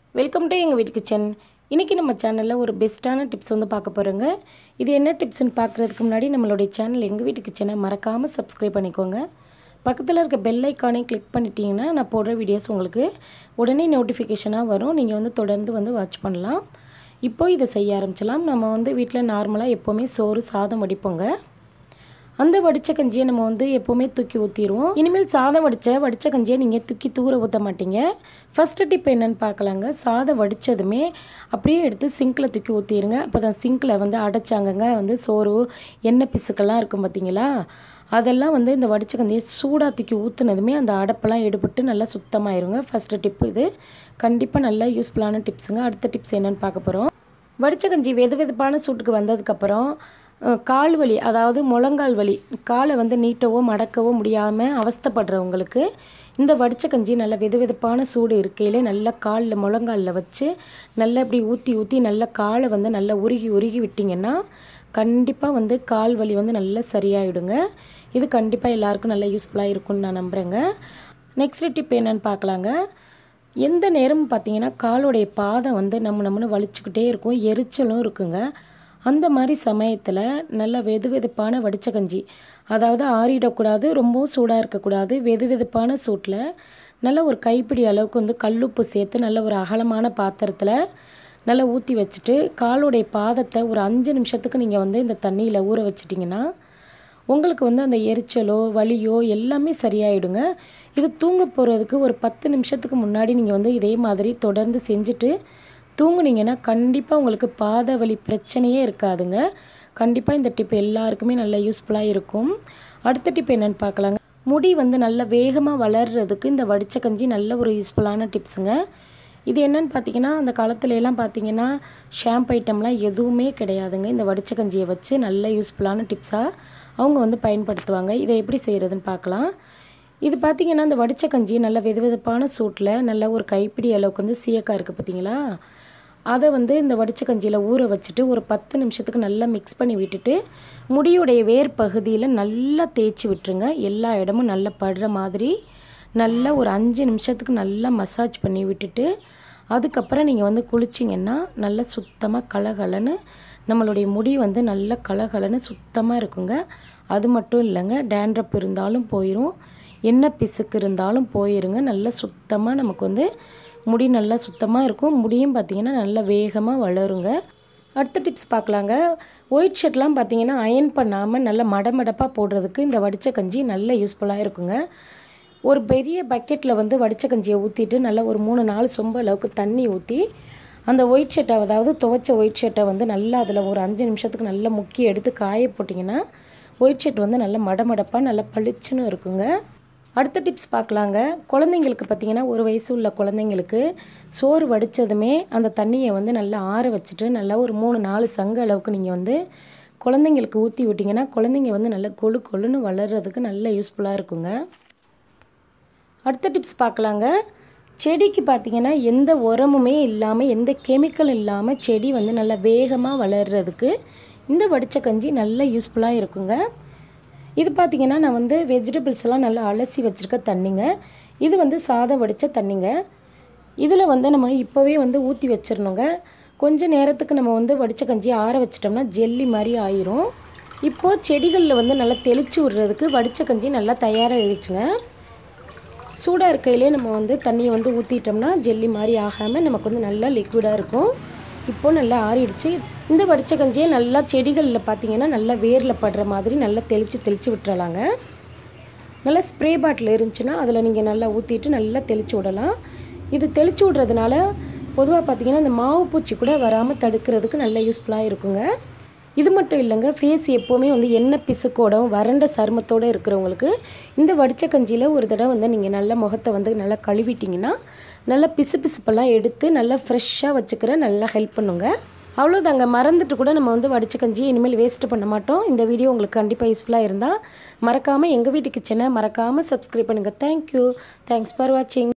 welcome to எங்கள் வீட்டு kitchen இன்றைக்கி நம்ம சேனலில் ஒரு பெஸ்ட்டான டிப்ஸ் வந்து பார்க்க போகிறோங்க இது என்ன டிப்ஸ்னு பார்க்குறதுக்கு முன்னாடி நம்மளுடைய சேனல் எங்கள் வீட்டு கிச்சனை மறக்காமல் சப்ஸ்கிரைப் பண்ணிக்கோங்க பக்கத்தில் இருக்க பெல் ஐக்கானை கிளிக் பண்ணிட்டீங்கன்னா நான் போடுற வீடியோஸ் உங்களுக்கு உடனே நோட்டிஃபிகேஷனாக வரும் நீங்கள் வந்து தொடர்ந்து வந்து வாட்ச் பண்ணலாம் இப்போ இதை செய்ய ஆரம்பிச்சலாம் நம்ம வந்து வீட்டில் நார்மலாக எப்போவுமே சோறு சாதம் வடிப்போங்க அந்த வடித்த கஞ்சியை நம்ம வந்து எப்போவுமே தூக்கி ஊற்றிடுவோம் இனிமேல் சாதம் வடித்த வடித்த கஞ்சியை நீங்கள் தூக்கி தூர ஊற்ற மாட்டீங்க ஃபஸ்ட்டு டிப் என்னென்னு பார்க்கலாங்க சாதம் வடித்ததுமே அப்படியே எடுத்து சிங்கில் தூக்கி ஊற்றிடுங்க அப்போ தான் சிங்கில் வந்து அடைச்சாங்கங்க வந்து சோறு எண்ணெய் பிசுக்கெல்லாம் இருக்கும் பார்த்தீங்களா அதெல்லாம் வந்து இந்த வடித்த கஞ்சியை சூடாக தூக்கி ஊற்றுனதுமே அந்த அடப்பெல்லாம் எடுபட்டு நல்லா சுத்தமாயிருங்க ஃபஸ்ட்டு டிப்பு இது கண்டிப்பாக நல்லா யூஸ்ஃபுல்லான டிப்ஸுங்க அடுத்த டிப்ஸ் என்னென்னு பார்க்க போகிறோம் வடித்த கஞ்சி வெது வெதுப்பான சூட்டுக்கு வந்ததுக்கப்புறம் கால் வலி அதாவது முழங்கால் வலி காலை வந்து நீட்டவோ மடக்கவோ முடியாமல் அவஸ்தைப்படுறவங்களுக்கு இந்த வடித்த கஞ்சி நல்ல வெது வெதுப்பான சூடு இருக்கையில் நல்லா காலில் முழங்காலில் வச்சு நல்லா இப்படி ஊற்றி ஊற்றி நல்லா காலை வந்து நல்லா உருகி உருகி விட்டிங்கன்னா கண்டிப்பாக வந்து கால் வலி வந்து நல்லா சரியாயிடுங்க இது கண்டிப்பாக எல்லாருக்கும் நல்லா யூஸ்ஃபுல்லாக இருக்கும்னு நான் நம்புகிறேங்க நெக்ஸ்ட் டிப் என்னென்னு பார்க்கலாங்க எந்த நேரமும் பார்த்தீங்கன்னா காலுடைய பாதம் வந்து நம்ம நம்மன்னு வலிச்சுக்கிட்டே இருக்கும் எரிச்சலும் இருக்குங்க அந்த மாதிரி சமயத்தில் நல்ல வெது வெதுப்பான வடித்த கஞ்சி அதாவது ஆறிடக்கூடாது ரொம்பவும் சூடாக இருக்கக்கூடாது வெது வெதுப்பான சூட்டில் நல்ல ஒரு கைப்பிடி அளவுக்கு வந்து கல்லுப்பு சேர்த்து நல்ல ஒரு அகலமான பாத்திரத்தில் நல்லா ஊற்றி வச்சுட்டு காலுடைய பாதத்தை ஒரு அஞ்சு நிமிஷத்துக்கு நீங்கள் வந்து இந்த தண்ணியில் ஊற வச்சிட்டிங்கன்னா உங்களுக்கு வந்து அந்த எரிச்சலோ வலியோ எல்லாமே சரியாயிடுங்க இது தூங்க போகிறதுக்கு ஒரு பத்து நிமிஷத்துக்கு முன்னாடி நீங்கள் வந்து இதே மாதிரி தொடர்ந்து செஞ்சுட்டு தூங்குனீங்கன்னா கண்டிப்பாக உங்களுக்கு பாத வலி பிரச்சனையே இருக்காதுங்க கண்டிப்பாக இந்த டிப் எல்லாருக்குமே நல்லா யூஸ்ஃபுல்லாக இருக்கும் அடுத்த டிப் என்னென்னு பார்க்கலாங்க முடி வந்து நல்லா வேகமாக வளர்கிறதுக்கு இந்த வடித்த கஞ்சி நல்ல ஒரு யூஸ்ஃபுல்லான டிப்ஸுங்க இது என்னென்னு பார்த்தீங்கன்னா அந்த காலத்துலலாம் பார்த்தீங்கன்னா ஷாம்பு ஐட்டம்லாம் எதுவுமே கிடையாதுங்க இந்த வடித்த கஞ்சியை வச்சு நல்ல யூஸ்ஃபுல்லான டிப்ஸாக அவங்க வந்து பயன்படுத்துவாங்க இதை எப்படி செய்கிறதுன்னு பார்க்கலாம் இது பார்த்திங்கன்னா இந்த வடித்த கஞ்சி நல்ல வெது வெதுப்பான சூட்டில் நல்ல ஒரு கைப்பிடி அளவுக்கு வந்து சீயக்காய் இருக்குது பார்த்தீங்களா அதை வந்து இந்த வடித்த கஞ்சியில் ஊற வச்சுட்டு ஒரு பத்து நிமிஷத்துக்கு நல்லா மிக்ஸ் பண்ணி விட்டுட்டு முடியுடைய வேர் பகுதியில் நல்லா தேய்ச்சி விட்டுருங்க எல்லா இடமும் நல்லா படுற மாதிரி நல்லா ஒரு அஞ்சு நிமிஷத்துக்கு நல்லா மசாஜ் பண்ணி விட்டுட்டு அதுக்கப்புறம் நீங்கள் வந்து குளிச்சிங்கன்னா நல்லா சுத்தமாக கலகலன்னு நம்மளுடைய முடி வந்து நல்லா கலகலன்னு சுத்தமாக இருக்குங்க அது மட்டும் இல்லைங்க டேண்ட்ரப் இருந்தாலும் போயிடும் எண்ணெய் பிசுக்கு இருந்தாலும் போயிருங்க நல்லா சுத்தமாக நமக்கு வந்து முடி நல்லா சுத்தமாக இருக்கும் முடியும் பார்த்திங்கன்னா நல்லா வேகமாக வளருங்க அடுத்த டிப்ஸ் பார்க்கலாங்க ஒயிட் ஷர்ட்லாம் பார்த்தீங்கன்னா அயன் பண்ணாமல் நல்லா மடமடப்பாக போடுறதுக்கு இந்த வடித்த கஞ்சி நல்ல யூஸ்ஃபுல்லாக இருக்குங்க ஒரு பெரிய பக்கெட்டில் வந்து வடித்த கஞ்சியை ஊற்றிட்டு நல்லா ஒரு மூணு நாலு சொம்பு அளவுக்கு தண்ணி ஊற்றி அந்த ஒயிட் ஷர்ட்டை அதாவது துவைச்ச ஒயிட் ஷர்ட்டை வந்து நல்லா அதில் ஒரு அஞ்சு நிமிஷத்துக்கு நல்லா முக்கி எடுத்து காய போட்டிங்கன்னா ஒயிட் ஷர்ட் வந்து நல்லா மடமடப்பாக நல்லா பளிச்சுன்னு இருக்குங்க அடுத்த டிப்ஸ் பார்க்கலாங்க குழந்தைங்களுக்கு பார்த்தீங்கன்னா ஒரு வயசு உள்ள குழந்தைங்களுக்கு சோறு வடித்ததுமே அந்த தண்ணியை வந்து நல்லா ஆற வச்சுட்டு நல்லா ஒரு மூணு நாலு சங்கு அளவுக்கு நீங்கள் வந்து குழந்தைங்களுக்கு ஊற்றி விட்டிங்கன்னா குழந்தைங்க வந்து நல்லா கொழு கொழுன்னு வளர்கிறதுக்கு நல்ல யூஸ்ஃபுல்லாக இருக்குங்க அடுத்த டிப்ஸ் பார்க்கலாங்க செடிக்கு பார்த்திங்கன்னா எந்த உரமுமே இல்லாமல் எந்த கெமிக்கல் இல்லாமல் செடி வந்து நல்லா வேகமாக வளர்கிறதுக்கு இந்த வடித்த கஞ்சி நல்ல யூஸ்ஃபுல்லாக இருக்குங்க இது பார்த்திங்கன்னா நான் வந்து வெஜிடபிள்ஸ் எல்லாம் நல்லா அலசி வச்சுருக்க தண்ணிங்க இது வந்து சாதம் வடித்த தண்ணிங்க இதில் வந்து நம்ம இப்போவே வந்து ஊற்றி வச்சிடணுங்க கொஞ்சம் நேரத்துக்கு நம்ம வந்து வடித்த கஞ்சி ஆற வச்சிட்டோம்னா ஜெல்லி மாதிரி ஆயிரும் இப்போது செடிகளில் வந்து நல்லா தெளித்து விடுறதுக்கு வடித்த கஞ்சி நல்லா தயாராக இருந்துச்சுங்க சூடாக இருக்கையிலே நம்ம வந்து தண்ணியை வந்து ஊற்றிட்டோம்னா ஜெல்லி மாதிரி ஆகாமல் நமக்கு வந்து நல்லா லிக்விடாக இருக்கும் இப்போது நல்லா ஆறிடுச்சு இந்த வடித்த கஞ்சியை நல்லா செடிகளில் பார்த்தீங்கன்னா நல்லா வேரில் படுற மாதிரி நல்லா தெளித்து தெளித்து விட்டுறலாங்க நல்லா ஸ்ப்ரே பாட்டில் இருந்துச்சுன்னா அதில் நீங்கள் நல்லா ஊற்றிட்டு நல்லா தெளித்து விடலாம் இது தெளித்து விட்றதுனால பொதுவாக பார்த்தீங்கன்னா இந்த மாவு பூச்சி கூட வராமல் தடுக்கிறதுக்கு நல்ல யூஸ்ஃபுல்லாக இருக்குங்க இது மட்டும் இல்லைங்க ஃபேஸ் எப்போவுமே வந்து எண்ணெய் பிசுக்கோடும் வறண்ட சருமத்தோடு இருக்கிறவங்களுக்கு இந்த வடித்த கஞ்சியில் ஒரு தடவை வந்து நீங்கள் நல்லா முகத்தை வந்து நல்லா கழுவிட்டிங்கன்னா நல்லா பிசு பிசுப்பெல்லாம் எடுத்து நல்லா ஃப்ரெஷ்ஷாக வச்சுக்கிற நல்லா ஹெல்ப் பண்ணுங்க அவ்வளோதாங்க மறந்துட்டு கூட நம்ம வந்து வடித்த கஞ்சி இனிமேல் வேஸ்ட்டு பண்ண மாட்டோம் இந்த வீடியோ உங்களுக்கு கண்டிப்பாக யூஸ்ஃபுல்லாக இருந்தால் மறக்காமல் எங்கள் வீட்டு கிச்சனை மறக்காமல் சப்ஸ்கிரைப் பண்ணுங்கள் தேங்க்யூ தேங்க்ஸ் ஃபார் வாட்சிங்